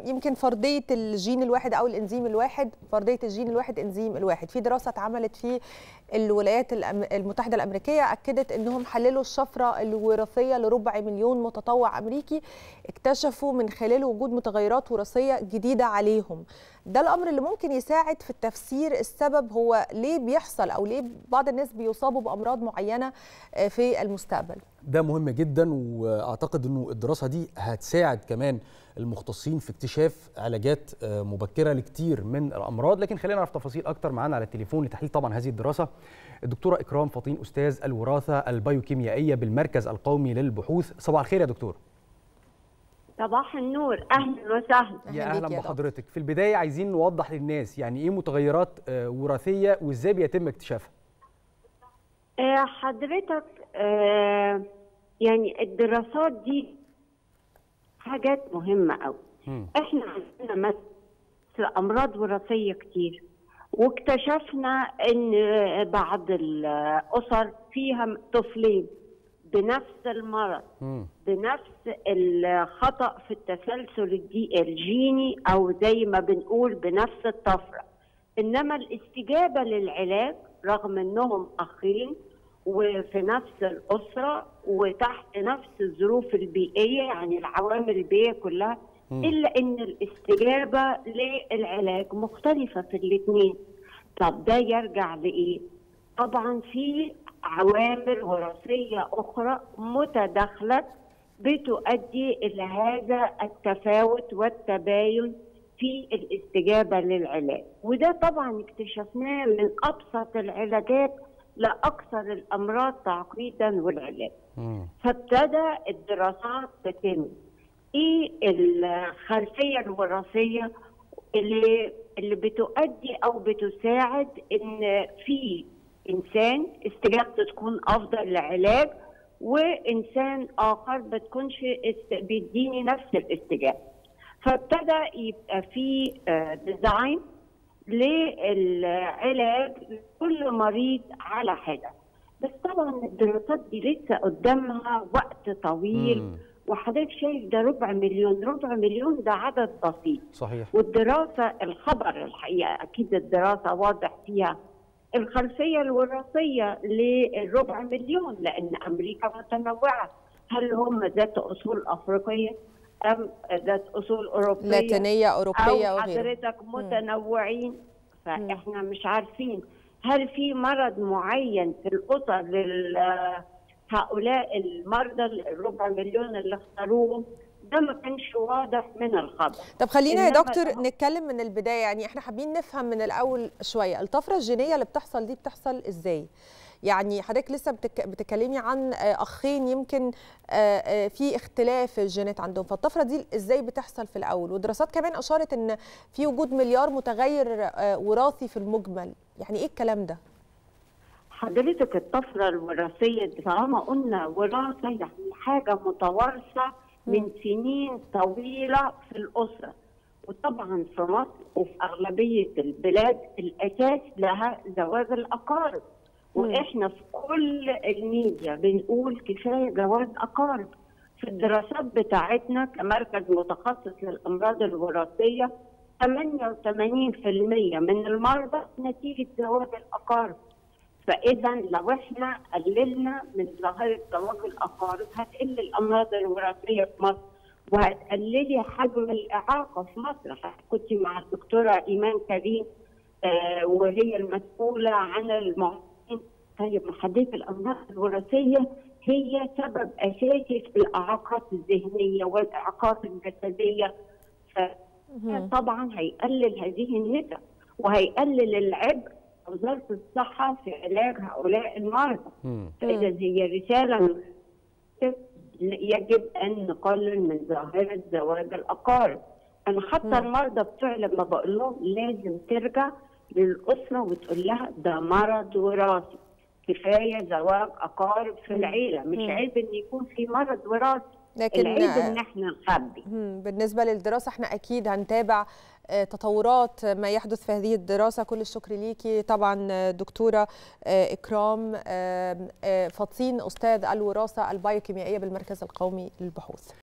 يمكن فرضيه الجين الواحد او الانزيم الواحد فرضيه الجين الواحد انزيم الواحد في دراسه اتعملت في الولايات المتحده الامريكيه اكدت انهم حللوا الشفره الوراثيه لربع مليون متطوع امريكي اكتشفوا من خلاله وجود متغيرات وراثيه جديده عليهم ده الامر اللي ممكن يساعد في التفسير السبب هو ليه بيحصل او ليه بعض الناس بيصابوا بامراض معينه في المستقبل ده مهم جدا واعتقد انه الدراسه دي هتساعد كمان المختصين في اكتشاف علاجات مبكره لكتير من الامراض لكن خلينا نعرف تفاصيل اكتر معانا على التليفون لتحليل طبعا هذه الدراسه الدكتوره اكرام فطين استاذ الوراثه البيوكيميائيه بالمركز القومي للبحوث صباح الخير يا دكتور صباح النور اهلا وسهلا يا اهلا بحضرتك في البدايه عايزين نوضح للناس يعني ايه متغيرات وراثيه وازاي بيتم اكتشافها حضرتك يعني الدراسات دي حاجات مهمه قوي احنا عندنا مثلا امراض وراثيه كتير واكتشفنا ان بعض الاسر فيها طفلين بنفس المرض م. بنفس الخطا في التسلسل الجيني او زي ما بنقول بنفس الطفره انما الاستجابه للعلاج رغم انهم اخين وفي نفس الاسره وتحت نفس الظروف البيئيه يعني العوامل البيئيه كلها م. الا ان الاستجابه للعلاج مختلفه في الاثنين طب ده يرجع لايه؟ طبعا في عوامل وراثيه اخرى متداخله بتؤدي الى هذا التفاوت والتباين في الاستجابه للعلاج وده طبعا اكتشفناه من ابسط العلاجات لاكثر الامراض تعقيدا والعلاج فابتدى الدراسات تتم ايه الخلفيه الوراثيه اللي اللي بتؤدي او بتساعد ان في انسان استجابته تكون افضل لعلاج وانسان اخر بتكونش بيديني نفس الاستجابه فابتدى يبقى في ديزاين للعلاج لكل مريض على حده بس طبعا الدراسات دي لسه قدامها وقت طويل مم. وحضرتك شايف ده ربع مليون ربع مليون ده عدد بسيط صحيح والدراسه الخبر الحقيقه اكيد الدراسه واضح فيها الخلفيه الوراثيه للربع مليون لان امريكا متنوعه هل هم ذات اصول افريقيه ام ذات اصول اوروبيه لاتينيه اوروبيه او حضرتك متنوعين فاحنا مش عارفين هل في مرض معين في الاسر لل هؤلاء المرضى الربع مليون اللي اختاروهم ده ما كانش واضح من الخبر طب خلينا يا دكتور نتكلم من البدايه يعني احنا حابين نفهم من الاول شويه الطفره الجينيه اللي بتحصل دي بتحصل ازاي يعني حضرتك لسه بتتكلمي عن اخين يمكن في اختلاف الجينات عندهم فالطفره دي ازاي بتحصل في الاول ودراسات كمان اشارت ان في وجود مليار متغير وراثي في المجمل يعني ايه الكلام ده حضرتك الطفره الوراثيه طالما قلنا وراثه يعني حاجه متوارثه من سنين طويله في الاسره وطبعا في مصر وفي اغلبيه البلاد الاساس لها زواج الاقارب واحنا في كل الميديا بنقول كفايه جواز اقارب في الدراسات بتاعتنا كمركز متخصص للامراض الوراثيه 88% من المرضى نتيجه زواج الاقارب فاذا لو احنا قللنا من ظاهره زواج الاقارب هتقل الامراض الوراثيه في مصر وهتقللي حجم الاعاقه في مصر كنت مع الدكتوره ايمان كريم آه وهي المسؤوله عن المعاقين طيب حضرتك الامراض الوراثيه هي سبب اساسي في الاعاقات الذهنيه والاعاقات الجسديه طبعا هيقلل هذه النسب وهيقلل العبء وزاره الصحه في علاج هؤلاء المرضى فاذا هي رساله يجب ان نقلل من ظاهره زواج الاقارب انا حتى المرضى بتوعي لما بقول لهم لازم ترجع للاسره وتقول لها ده مرض وراثي كفايه زواج اقارب في العيله مش عيب ان يكون في مرض وراثي لكن العيب ان احنا نخبي بالنسبه للدراسه احنا اكيد هنتابع تطورات ما يحدث في هذه الدراسه كل الشكر ليكي طبعا دكتوره اكرام فطين استاذ الوراثه البايوكيميائيه بالمركز القومي للبحوث